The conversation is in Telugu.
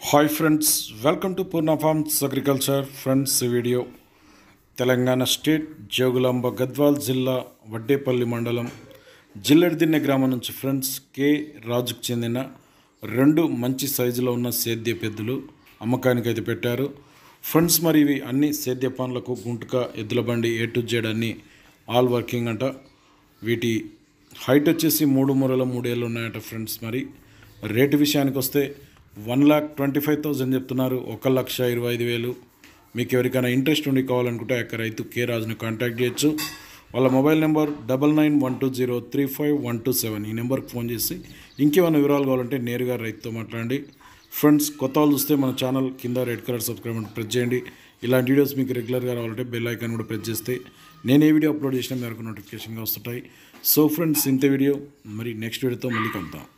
hi friends welcome to Purna farms agriculture friends ఈ వీడియో తెలంగాణ స్టేట్ జోగులాంబ గద్వాల్ జిల్లా వడ్డేపల్లి మండలం జిల్లెడిదిన్నె గ్రామం నుంచి ఫ్రెండ్స్ కె రాజుకు చెందిన రెండు మంచి సైజులో ఉన్న సేద్య పెద్దలు అమ్మకానికి అయితే పెట్టారు ఫ్రెండ్స్ మరి ఇవి అన్ని సేద్య పనులకు గుంటుక ఎద్దుల బండి ఏ టు జెడ్ అన్ని ఆల్ వర్కింగ్ అంట వీటి హైట్ వచ్చేసి మూడు మూరల మూడేళ్ళు ఉన్నాయట ఫ్రెండ్స్ మరి రేటు విషయానికి వస్తే one lakh twenty five thousand చెప్తున్నారు ఒక లక్ష ఇరవై ఐదు వేలు మీకు ఎవరికైనా ఇంట్రెస్ట్ ఉండి కావాలనుకుంటే ఆ యొక్క రైతు కే రాజును కాంటాక్ట్ చేయొచ్చు వాళ్ళ mobile number double nine one two zero three five one two seven ఈ నెంబర్కి ఫోన్ చేసి ఇంకేమైనా వివరాలు కావాలంటే నేరుగా రైతుతో మాట్లాడండి ఫ్రెండ్స్ కొత్త వాళ్ళు చూస్తే మన ఛానల్ కింద రెడ్ కలర్ సబ్స్క్రైబ్ అని ప్రెస్ చేయండి ఇలాంటి వీడియోస్ మీకు రెగ్యులర్గా రావాలంటే బెల్ ఐకాన్ కూడా ప్రెస్ చేస్తే నేను ఏ వీడియో అప్లోడ్ చేసినా మీకు నోటిఫికేషన్గా వస్తుంటాయి సో ఫ్రెండ్స్ ఇంత వీడియో మరి నెక్స్ట్ వీడియోతో మళ్ళీ కలుద్దాం